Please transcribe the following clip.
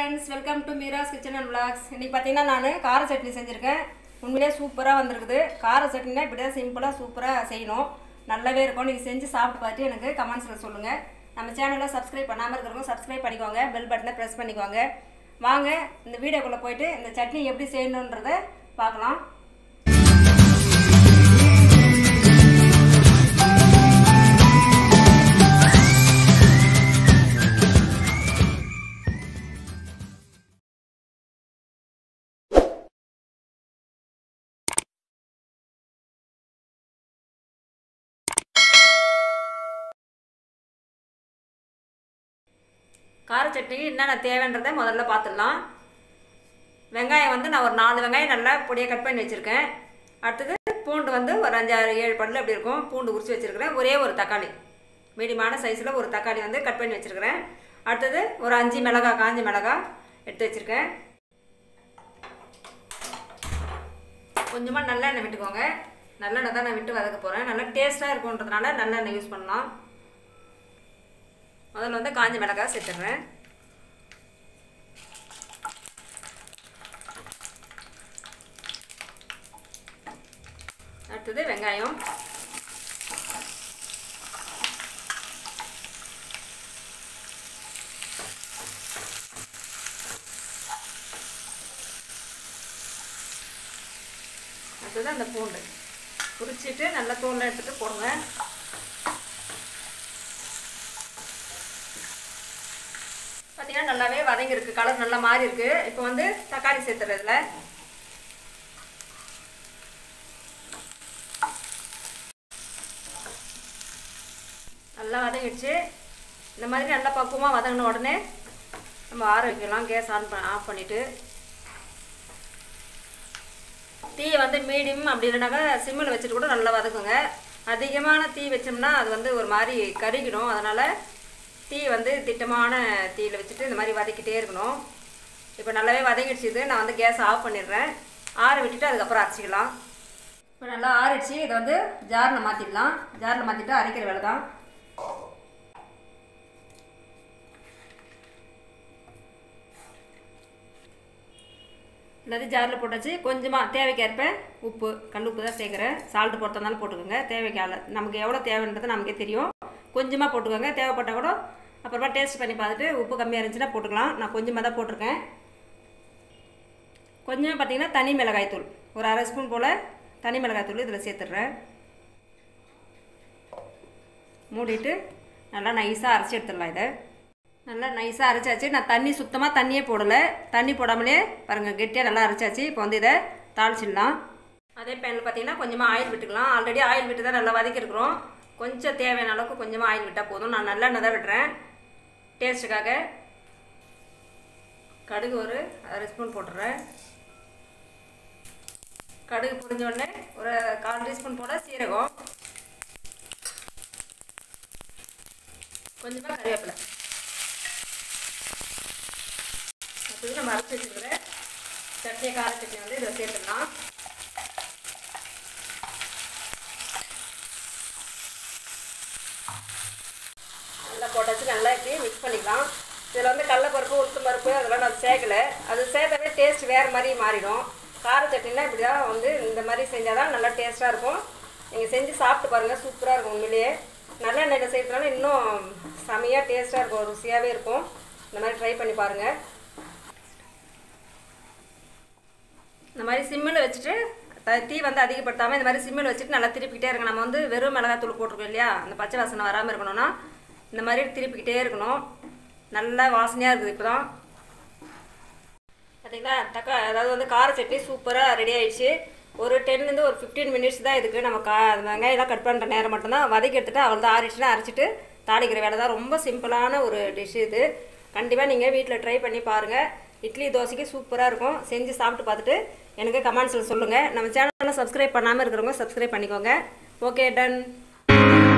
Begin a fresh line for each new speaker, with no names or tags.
friends welcome to Meera's kitchen and vlogs இன்னைக்கு பார்த்தீங்கன்னா நான் கார சட்னி செஞ்சுருக்கேன் உண்மையிலே சூப்பராக வந்திருக்குது கார சட்னினா இப்படி தான் சிம்பிளாக சூப்பராக செய்யணும் நல்லாவே இருக்கும் நீங்கள் செஞ்சு சாப்பிட்டு பார்த்துட்டு எனக்கு கமெண்ட்ஸில் சொல்லுங்கள் நம்ம சேனலை சப்ஸ்கிரைப் பண்ணாமல் இருக்கிறவங்க சப்ஸ்கிரைப் பண்ணிக்கோங்க பெல் பட்டனை ப்ரெஸ் பண்ணிக்கோங்க வாங்க இந்த வீடியோக்குள்ளே போயிட்டு இந்த சட்னி எப்படி செய்யணுன்றதை பார்க்கலாம் கார சட்னிக்கு என்னென்ன தேவைன்றதை முதல்ல பார்த்துடலாம் வெங்காயம் வந்து நான் ஒரு நாலு வெங்காயம் நல்லா பொடியாக கட் பண்ணி வச்சுருக்கேன் அடுத்தது பூண்டு வந்து ஒரு அஞ்சாறு ஏழு பல்லு அப்படி இருக்கும் பூண்டு உரிச்சு வச்சுருக்கிறேன் ஒரே ஒரு தக்காளி மீடியமான சைஸில் ஒரு தக்காளி வந்து கட் பண்ணி வச்சுருக்கிறேன் அடுத்தது ஒரு அஞ்சு மிளகா காஞ்ச மிளகா எடுத்து வச்சுருக்கேன் கொஞ்சமாக நல்லெண்ணெய் விட்டுக்கோங்க நல்லெண்ணெய் தான் நான் விட்டு வதக்க போகிறேன் நல்லா டேஸ்ட்டாக இருக்குன்றதுனால நல்லெண்ணெய் யூஸ் பண்ணலாம் முதல்ல வந்து காஞ்ச மிளகாய் சேர்த்துடுறேன் அடுத்தது வெங்காயம் அடுத்தது அந்த பூண்டு குறிச்சிட்டு நல்லா தூண்டில் எடுத்துகிட்டு போடுங்க பார்த்தீங்கன்னா நல்லாவே வதங்கியிருக்கு கலர் நல்லா மாறி இருக்கு இப்போ வந்து தக்காளி சேர்த்துறதுல நல்லா வதங்கிடுச்சு இந்த மாதிரி நல்லா பக்குவமாக வதங்கின உடனே நம்ம ஆற வைக்கலாம் கேஸ் ஆன் பண்ண ஆஃப் பண்ணிவிட்டு தீயை வந்து மீடியம் அப்படி இல்லைனாக்கா சிம்மில் வச்சுட்டு கூட நல்லா வதக்குங்க அதிகமான தீ வச்சோம்னா அது வந்து ஒரு மாதிரி கருகிடும் அதனால் தீ வந்து திட்டமான தீயில் வச்சுட்டு இந்த மாதிரி வதக்கிட்டே இருக்கணும் இப்போ நல்லாவே வதங்கிடுச்சு இது நான் வந்து கேஸ் ஆஃப் பண்ணிடுறேன் ஆற விட்டுட்டு அதுக்கப்புறம் அரைச்சிக்கலாம் இப்போ நல்லா ஆறிடுச்சு இதை வந்து ஜாரில் மாற்றிடலாம் ஜாரில் மாற்றிட்டு அரைக்கிற வேலை தான் எல்லாத்தையும் ஜாரில் போட்டாச்சு கொஞ்சமாக தேவைக்கேற்ப உப்பு கல் உப்பு தான் சேர்க்குறேன் சால்ட்டு போட்டதுனால போட்டுக்கோங்க தேவைக்கால நமக்கு எவ்வளோ தேவைன்றது நமக்கே தெரியும் கொஞ்சமாக போட்டுக்கோங்க தேவைப்பட்டால் கூட அப்புறமா டேஸ்ட் பண்ணி பார்த்துட்டு உப்பு கம்மியாக இருந்துச்சுன்னா போட்டுக்கலாம் நான் கொஞ்சமாக தான் போட்டிருக்கேன் கொஞ்சமாக பார்த்தீங்கன்னா தனி மிளகாய் தூள் ஒரு அரை ஸ்பூன் போல் தனி மிளகாய் தூள் இதில் சேர்த்துட்றேன் மூடிட்டு நல்லா நைஸாக அரைச்சி எடுத்துடலாம் இதை நல்லா நைஸாக அரைச்சாச்சு நான் தண்ணி சுத்தமாக தண்ணியே போடலை தண்ணி போடாமலே பாருங்கள் கெட்டியாக நல்லா அரைச்சாச்சு இப்போ வந்து இதை தாளிச்சிடலாம் அதே பேனில் பார்த்தீங்கன்னா கொஞ்சமாக ஆயில் விட்டுக்கலாம் ஆல்ரெடி ஆயில் விட்டு தான் நல்லா வதக்கிருக்கிறோம் கொஞ்சம் தேவையான அளவுக்கு கொஞ்சமாக ஆயில் விட்டால் போதும் நான் நல்லெண்ணெய் தான் விடுறேன் டேஸ்ட்டுக்காக கடுகு ஒரு அரை ஸ்பூன் போட்டுறேன் கடுகு பொரிஞ்ச உடனே ஒரு கால் டீஸ்பூன் போல் சீரகம் கொஞ்சமாக கறிவேப்பிலை அடுத்தது நம்ம அரைச்சி வச்சுக்கிற சட்னி கார சட்னி வந்து இதில் சேர்த்துடலாம் நல்லா போட்டாச்சு நல்லா இப்படி மிக்ஸ் பண்ணிக்கலாம் இதில் வந்து கடலப்பருப்பு உளுத்தம் பருப்பு அதெல்லாம் நான் சேர்க்கலை அது சேர்த்தாவே டேஸ்ட் வேறு மாதிரி மாறிடும் கார சட்னினா இப்படி தான் வந்து இந்த மாதிரி செஞ்சால் தான் நல்லா டேஸ்ட்டாக இருக்கும் நீங்கள் செஞ்சு சாப்பிட்டு பாருங்கள் சூப்பராக இருக்கும் உண்மையிலேயே நல்ல எண்ணெயில் செய்யறதுனால இன்னும் செமையாக டேஸ்ட்டாக இருக்கும் ருசியாகவே இருக்கும் இந்த மாதிரி ட்ரை பண்ணி பாருங்கள் இந்த மாதிரி சிம்மில் வச்சுட்டு த- தீ வந்து அதிகப்படுத்தாமல் இந்த மாதிரி சிம்மில் வச்சுட்டு நல்லா திருப்பிக்கிட்டே இருங்க நம்ம வந்து வெறும் மிளகாத்தூள் போட்டிருக்கோம் இல்லையா அந்த பச்சை வாசனை வராமல் இருக்கணும்னா இந்த மாதிரி திருப்பிக்கிட்டே இருக்கணும் நல்லா வாசனையாக இருக்குது இப்போ தான் பார்த்தீங்களா தக்கா அதாவது வந்து கார சட்னி சூப்பராக ரெடி ஆயிடுச்சு ஒரு டென்லேருந்து ஒரு ஃபிஃப்டீன் மினிட்ஸ் தான் இதுக்கு நம்ம கா வெங்காயம்லாம் கட் பண்ணுற நேரம் மட்டும்தான் வதக்கி எடுத்துட்டு அவள் தான் ஆறிடுச்சுன்னா அரைச்சிட்டு தாளிக்கிற வேலை தான் ரொம்ப சிம்பிளான ஒரு டிஷ் இது கண்டிப்பாக நீங்கள் வீட்டில் ட்ரை பண்ணி பாருங்கள் இட்லி தோசைக்கு சூப்பராக இருக்கும் செஞ்சு சாப்பிட்டு பார்த்துட்டு எனக்கு கமெண்ட்ஸில் சொல்லுங்கள் நம்ம சேனலை சப்ஸ்கிரைப் பண்ணாமல் இருக்கிறவங்க சப்ஸ்கிரைப் பண்ணிக்கோங்க ஓகே டன்